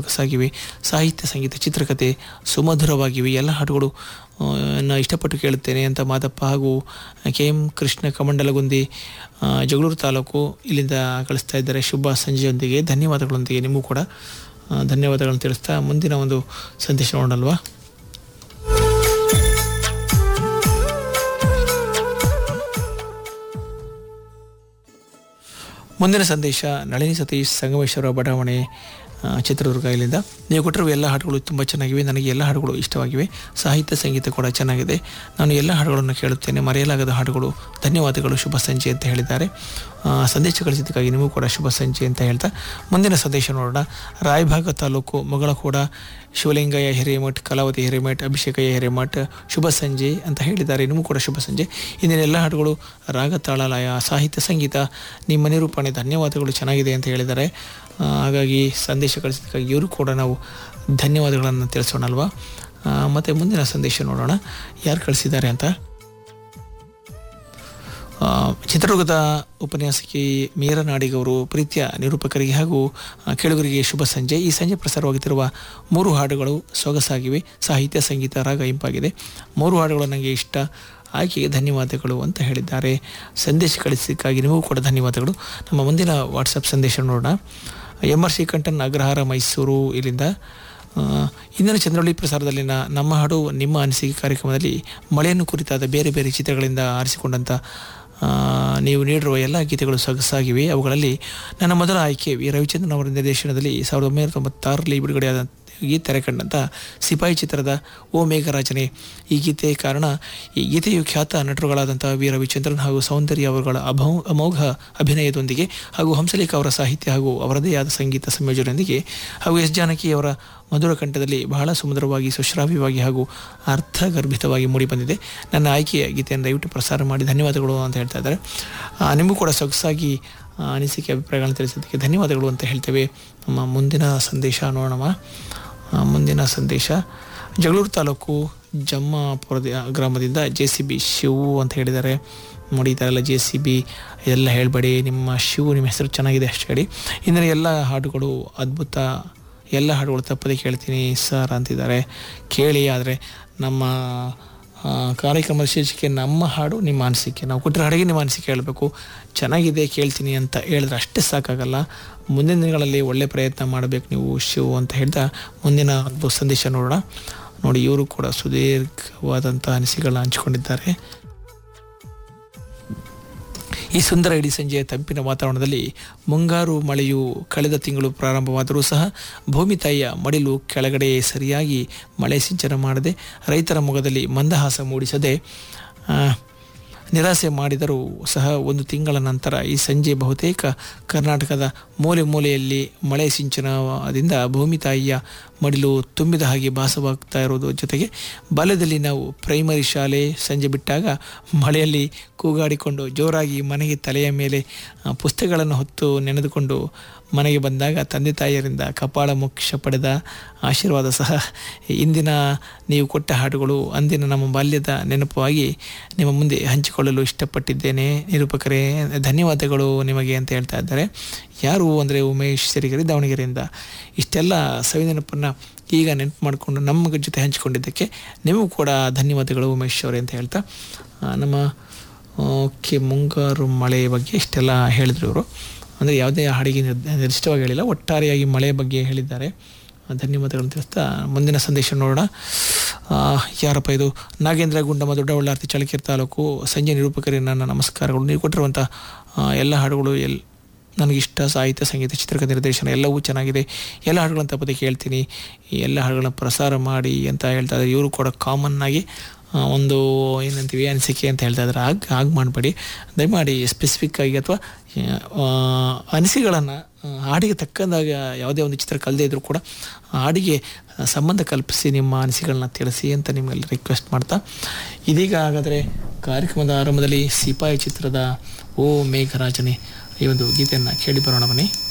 ಸೊಗಸಾಗಿವೆ ಸಾಹಿತ್ಯ ಸಂಗೀತ ಚಿತ್ರಕಥೆ ಸುಮಧುರವಾಗಿವೆ ಎಲ್ಲ ಹಾಡುಗಳು ಆ, ನ ಇಷ್ಟಪಟ್ಟು ಕೇಳುತ್ತೇನೆ ಅಂತ ಮಾದಪ್ಪ ಹಾಗೂ ಕೆ ಎಂ ಕೃಷ್ಣ ಕಮಂಡಲಗುಂದಿ ಆ, ಜಗಳೂರು ತಾಲೂಕು ಇಲ್ಲಿಂದ ಕಳಿಸ್ತಾ ಇದ್ದಾರೆ ಶುಭ ಸಂಜೆಯೊಂದಿಗೆ ಧನ್ಯವಾದಗಳೊಂದಿಗೆ ನಿಮಗೂ ಕೂಡ ಆ, ಧನ್ಯವಾದಗಳನ್ನು ತಿಳಿಸ್ತಾ ಮುಂದಿನ ಒಂದು ಸಂದೇಶ ನೋಡಲ್ವಾ ಮುಂದಿನ ಸಂದೇಶ ನಳಿನಿ ಸತೀಶ್ ಸಂಗಮೇಶ್ವರ ಬಡಾವಣೆ ಆ, ಚಿತ್ರದುರ್ಗ ಇಲ್ಲಿಂದ ನೀವು ಕೊಟ್ಟಿರುವ ಎಲ್ಲ ಹಾಡುಗಳು ತುಂಬ ಚೆನ್ನಾಗಿವೆ ನನಗೆ ಎಲ್ಲ ಹಾಡುಗಳು ಇಷ್ಟವಾಗಿವೆ ಸಾಹಿತ್ಯ ಸಂಗೀತ ಕೂಡ ಚೆನ್ನಾಗಿದೆ ನಾನು ಎಲ್ಲ ಹಾಡುಗಳನ್ನು ಕೇಳುತ್ತೇನೆ ಮರೆಯಲಾಗದ ಹಾಡುಗಳು ಧನ್ಯವಾದಗಳು ಶುಭ ಸಂಜೆ ಅಂತ ಹೇಳಿದ್ದಾರೆ ಆ, ಸಂದೇಶ ಕಳಿಸಿದ್ದಕ್ಕಾಗಿ ನಿಮಗೂ ಕೂಡ ಶುಭ ಸಂಜೆ ಅಂತ ಹೇಳ್ತಾ ಮುಂದಿನ ಸಂದೇಶ ನೋಡೋಣ ರಾಯಭಾಗ ತಾಲೂಕು ಮೊಗಳಕೋಡ ಶಿವಲಿಂಗಯ್ಯ ಹಿರೇಮಠ್ ಕಲಾವತಿ ಹಿರೇಮಠ್ ಅಭಿಷೇಕಯ್ಯ ಹಿರೇಮಠ್ ಶುಭ ಸಂಜೆ ಅಂತ ಹೇಳಿದ್ದಾರೆ ನಿಮಗೂ ಕೂಡ ಶುಭ ಸಂಜೆ ಇಂದಿನ ಎಲ್ಲ ಹಾಡುಗಳು ರಾಗ ತಾಳಲಯ ಸಾಹಿತ್ಯ ಸಂಗೀತ ನಿಮ್ಮ ನಿರೂಪಣೆ ಧನ್ಯವಾದಗಳು ಚೆನ್ನಾಗಿದೆ ಅಂತ ಹೇಳಿದ್ದಾರೆ ಆ, ಹಾಗಾಗಿ ಸಂದೇಶ ಕಳಿಸಿದ್ದಕ್ಕಾಗಿ ಇವರು ಕೂಡ ನಾವು ಧನ್ಯವಾದಗಳನ್ನು ತಿಳಿಸೋಣ ಅಲ್ವಾ ಆ, ಮತ್ತೆ ಮುಂದಿನ ಸಂದೇಶ ನೋಡೋಣ ಯಾರು ಕಳಿಸಿದ್ದಾರೆ ಅಂತ ಆ, ಚಿತ್ರದುರ್ಗದ ಉಪನ್ಯಾಸಕಿ ಮೀರಾ ನಾಡಿಗವರು ಪ್ರೀತಿಯ ನಿರೂಪಕರಿಗೆ ಹಾಗೂ ಆ, ಕೇಳುಗರಿಗೆ ಶುಭ ಸಂಜೆ ಈ ಸಂಜೆ ಪ್ರಸಾರವಾಗುತ್ತಿರುವ ಮೂರು ಹಾಡುಗಳು ಸೊಗಸಾಗಿವೆ ಸಾಹಿತ್ಯ ಸಂಗೀತ ರಾಗ ಇಂಪಾಗಿದೆ ಮೂರು ಹಾಡುಗಳು ನನಗೆ ಇಷ್ಟ ಆಯ್ಕೆಗೆ ಧನ್ಯವಾದಗಳು ಅಂತ ಹೇಳಿದ್ದಾರೆ ಸಂದೇಶ ಕಳಿಸಿದ್ದಕ್ಕಾಗಿ ನಿಮಗೂ ಕೂಡ ಧನ್ಯವಾದಗಳು ನಮ್ಮ ಮುಂದಿನ ವಾಟ್ಸಪ್ ಸಂದೇಶ ನೋಡೋಣ M R C Kanthan Agrahara Mysuru ಇಲ್ಲಿಂದ ಆ, ಇಂದಿನ ಚಂದ್ರವಳ್ಳಿ ಪ್ರಸಾರದಲ್ಲಿನ ನಮ್ಮ ಹಾಡು ನಿಮ್ಮ ಅನಿಸಿಕೆ ಕಾರ್ಯಕ್ರಮದಲ್ಲಿ ಮಳೆಯನ್ನು ಕುರಿತಾದ ಬೇರೆ ಬೇರೆ ಚಿತ್ರಗಳಿಂದ ಆರಿಸಿಕೊಂಡಂಥ ಆ, ನೀವು ನೀಡಿರುವ ಎಲ್ಲ ಗೀತೆಗಳು ಸೊಗಸಾಗಿವೆ ಅವುಗಳಲ್ಲಿ ನನ್ನ ಮೊದಲ ಆಯ್ಕೆ ವಿ ರವಿಚಂದ್ರನ್ ಅವರ ನಿರ್ದೇಶನದಲ್ಲಿ ಸಾವಿರದ ಒಂಬೈನೂರ ತೊಂಬತ್ತಾರರಲ್ಲಿ ಬಿಡುಗಡೆಯಾದ ಗೀತೆ ತೆರೆ ಕಂಡಂಥ ಸಿಪಾಯಿ ಚಿತ್ರದ ಓ ಮೇಘರಾಜನೇ ಈ ಗೀತೆ ಕಾರಣ ಈ ಗೀತೆಯು ಖ್ಯಾತ ನಟರುಗಳಾದಂಥ ವಿ ರವಿಚಂದ್ರನ್ ಹಾಗೂ ಸೌಂದರ್ಯ ಅವರುಗಳ ಅಭೌ ಅಮೋಘ ಅಭಿನಯದೊಂದಿಗೆ ಹಾಗೂ ಹಂಸಲೇಖ ಅವರ ಸಾಹಿತ್ಯ ಹಾಗೂ ಅವರದೇ ಆದ ಸಂಗೀತ ಸಂಯೋಜನೆಯೊಂದಿಗೆ ಹಾಗೂ ಎಸ್ ಜಾನಕಿ ಅವರ ಮಧುರ ಕಂಠದಲ್ಲಿ ಬಹಳ ಸುಮಧುರವಾಗಿ ಸುಶ್ರಾವ್ಯವಾಗಿ ಹಾಗೂ ಅರ್ಥಗರ್ಭಿತವಾಗಿ ಮೂಡಿಬಂದಿದೆ ನನ್ನ ಆಯ್ಕೆಯ ಗೀತೆಯನ್ನು ದಯವಿಟ್ಟು ಪ್ರಸಾರ ಮಾಡಿ ಧನ್ಯವಾದಗಳು ಅಂತ ಹೇಳ್ತಾ ಇದ್ದಾರೆ ಆ, ನಿಮಗೂ ಕೂಡ ಸೊಗಸಾಗಿ ಆ, ಅನಿಸಿಕೆ ಅಭಿಪ್ರಾಯಗಳನ್ನು ತಿಳಿಸೋದಕ್ಕೆ ಧನ್ಯವಾದಗಳು ಅಂತ ಹೇಳ್ತೇವೆ ನಮ್ಮ ಮುಂದಿನ ಸಂದೇಶ ನೋಡೋಣ ಆ, ಮುಂದಿನ ಸಂದೇಶ ಜಗಳೂರು ತಾಲೂಕು ಜಮ್ಮಾಪುರದ ಗ್ರಾಮದಿಂದ ಜೆ ಸಿ ಬಿ ಶಿವು ಅಂತ ಹೇಳಿದ್ದಾರೆ ನೋಡಿ ಈ ಥರ ಎಲ್ಲ ಜೆ ಸಿ ಬಿ ಎಲ್ಲ ಹೇಳಬೇಡಿ ನಿಮ್ಮ ಶಿವು ನಿಮ್ಮ ಹೆಸರು ಚೆನ್ನಾಗಿದೆ ಅಷ್ಟು ಹೇಳಿ ಇಂದಿನ ಎಲ್ಲ ಹಾಡುಗಳು ಅದ್ಭುತ ಎಲ್ಲ ಹಾಡುಗಳು ತಪ್ಪದೆ ಕೇಳ್ತೀನಿ ಸರ್ ಅಂತಿದ್ದಾರೆ ಕೇಳಿ ಆದರೆ ನಮ್ಮ ಆ, ಕಾರ್ಯಕ್ರಮದ ಶೀರ್ಷಿಕೆ ನಮ್ಮ ಹಾಡು ನಿಮ್ಮ ಅನಿಸಿಕೆ ನಾವು ಕೊಟ್ಟಿರೋ ಹಾಡಿಗೆ ನಿಮ್ಮ ಅನಿಸಿಕೆ ಹೇಳಬೇಕು ಚೆನ್ನಾಗಿದೆ ಕೇಳ್ತೀನಿ ಅಂತ ಹೇಳಿದ್ರೆ ಅಷ್ಟೇ ಸಾಕಾಗಲ್ಲ ಮುಂದಿನ ದಿನಗಳಲ್ಲಿ ಒಳ್ಳೆ ಪ್ರಯತ್ನ ಮಾಡಬೇಕು ನೀವು ಶಿವು ಅಂತ ಹೇಳ್ತಾ ಮುಂದಿನ ಒಂದು ಸಂದೇಶ ನೋಡೋಣ ನೋಡಿ ಇವರು ಕೂಡ ಸುದೀರ್ಘವಾದಂಥ ಅನಿಸಿಕೆಗಳನ್ನ ಹಂಚಿಕೊಂಡಿದ್ದಾರೆ ಈ ಸುಂದರ ಇಡೀ ಸಂಜೆಯ ತಂಪಿನ ವಾತಾವರಣದಲ್ಲಿ ಮುಂಗಾರು ಮಳೆಯು ಕಳೆದ ತಿಂಗಳು ಪ್ರಾರಂಭವಾದರೂ ಸಹ ಭೂಮಿ ತಾಯಿಯ ಮಡಿಲು ಕೆಳಗಡೆ ಸರಿಯಾಗಿ ಮಳೆ ಸಿಂಚನ ಮಾಡದೆ ರೈತರ ಮೊಗದಲ್ಲಿ ಮಂದಹಾಸ ಮೂಡಿಸದೆ ಆ, ನಿರಾಸೆ ಮಾಡಿದರೂ ಸಹ ಒಂದು ತಿಂಗಳ ನಂತರ ಈ ಸಂಜೆ ಬಹುತೇಕ ಕರ್ನಾಟಕದ ಮೂಲೆ ಮೂಲೆಯಲ್ಲಿ ಮಳೆ ಸಿಂಚನದಿಂದ ಭೂಮಿ ತಾಯಿಯ ಮಡಿಲು ತುಂಬಿದ ಹಾಗೆ ಭಾಸವಾಗ್ತಾ ಇರೋದು ಜೊತೆಗೆ ಬಾಲ್ಯದಲ್ಲಿ ನಾವು ಪ್ರೈಮರಿ ಶಾಲೆ ಸಂಜೆ ಬಿಟ್ಟಾಗ ಮಳೆಯಲ್ಲಿ ಕೂಗಾಡಿಕೊಂಡು ಜೋರಾಗಿ ಮನೆಗೆ ತಲೆಯ ಮೇಲೆ ಆ, ಪುಸ್ತಕಗಳನ್ನು ಹೊತ್ತು ನೆನೆದುಕೊಂಡು ಮನೆಗೆ ಬಂದಾಗ ತಂದೆ ತಾಯಿಯರಿಂದ ಕಪಾಳ ಮೋಕ್ಷ ಪಡೆದ ಆಶೀರ್ವಾದ ಸಹ ಇಂದಿನ ನೀವು ಕೊಟ್ಟ ಹಾಡುಗಳು ಅಂದಿನ ನಮ್ಮ ಬಾಲ್ಯದ ನೆನಪುವಾಗಿ ನಿಮ್ಮ ಮುಂದೆ ಹಂಚಿಕೊಳ್ಳಲು ಇಷ್ಟಪಟ್ಟಿದ್ದೇನೆ ನಿರೂಪಕರೇ ಧನ್ಯವಾದಗಳು ನಿಮಗೆ ಅಂತ ಹೇಳ್ತಾ ಇದ್ದಾರೆ ಯಾರು ಅಂದರೆ ಉಮೇಶ್ ಸಿರಿಗರಿ ದಾವಣಗೆರೆಯಿಂದ ಇಷ್ಟೆಲ್ಲ ಸವಿ ನೆನಪನ್ನು ಈಗ ನೆನಪು ಮಾಡಿಕೊಂಡು ನಮ್ಮ ಜೊತೆ ಹಂಚಿಕೊಂಡಿದ್ದಕ್ಕೆ ನಿಮಗೂ ಕೂಡ ಧನ್ಯವಾದಗಳು ಉಮೇಶ್ ಅವರೇ ಅಂತ ಹೇಳ್ತಾ ಆ, ನಮ್ಮ ಓಕೆ ಮುಂಗಾರು ಮಳೆ ಬಗ್ಗೆ ಇಷ್ಟೆಲ್ಲ ಹೇಳಿದ್ರು ಇವರು ಅಂದರೆ ಯಾವುದೇ ಹಾಡಿಗೆ ನಿರ್ದ- ನಿರ್ದಿಷ್ಟವಾಗಿ ಹೇಳಿಲ್ಲ ಒಟ್ಟಾರೆಯಾಗಿ ಮಳೆ ಬಗ್ಗೆ ಹೇಳಿದ್ದಾರೆ ಆ, ಧನ್ಯವಾದಗಳನ್ನು ತಿಳಿಸ್ತಾ ಮುಂದಿನ ಸಂದೇಶ ನೋಡೋಣ ಆ, ಯಾರಪ್ಪ ಇದು ನಾಗೇಂದ್ರ ಗುಂಡಮ್ಮ ದೊಡ್ಡಬಳ್ಳಾರ್ತಿ ಚಳ್ಳಕೆರೆ ತಾಲೂಕು ಸಂಜೆ ನಿರೂಪಕರಿಗೆ ನನ್ನ ನಮಸ್ಕಾರಗಳು ನೀವು ಕೊಟ್ಟಿರುವಂಥ ಆ, ಎಲ್ಲ ಹಾಡುಗಳು ಎಲ್ ನನಗಿಷ್ಟ ಸಾಹಿತ್ಯ ಸಂಗೀತ ಚಿತ್ರಕಥೆ ನಿರ್ದೇಶನ ಎಲ್ಲವೂ ಚೆನ್ನಾಗಿದೆ ಎಲ್ಲ ಹಾಡುಗಳನ್ನು ತಪ್ಪದೆ ಕೇಳ್ತೀನಿ ಈ ಎಲ್ಲ ಹಾಡುಗಳನ್ನ ಪ್ರಸಾರ ಮಾಡಿ ಅಂತ ಹೇಳ್ತಾ ಇದ್ದಾರೆ ಇವರು ಕೂಡ ಕಾಮನ್ ಆಗಿ ಆ, ಒಂದು ಏನಂತೀವಿ ಅನಿಸಿಕೆ ಅಂತ ಹೇಳ್ತಾ ಇದ್ದಾರೆ ಆಗ ಹಾಗೆ ಮಾಡಬೇಡಿ ದಯಮಾಡಿ ಸ್ಪೆಸಿಫಿಕ್ ಆಗಿ ಅಥವಾ ಅನಿಸಿಕೆಗಳನ್ನು ಹಾಡಿಗೆ ತಕ್ಕಂದಾಗ ಯಾವುದೇ ಒಂದು ಚಿತ್ರ ಕಲ್ಲದೆ ಇದ್ರೂ ಕೂಡ ಹಾಡಿಗೆ ಆ, ಸಂಬಂಧ ಕಲ್ಪಿಸಿ ನಿಮ್ಮ ಅನಿಸಿಕೆಗಳನ್ನ ತಿಳಿಸಿ ಅಂತ ನಿಮ್ಮಲ್ಲಿ ರಿಕ್ವೆಸ್ಟ್ ಮಾಡ್ತಾ ಇದೀಗ ಹಾಗಾದರೆ ಕಾರ್ಯಕ್ರಮದ ಆರಂಭದಲ್ಲಿ ಸಿಪಾಯಿ ಚಿತ್ರದ ಓ ಮೇಘರಾಜನೇ ಈ ಒಂದು ಗೀತೆಯನ್ನು ಕೇಳಿ ಬರೋಣ ಬನ್ನಿ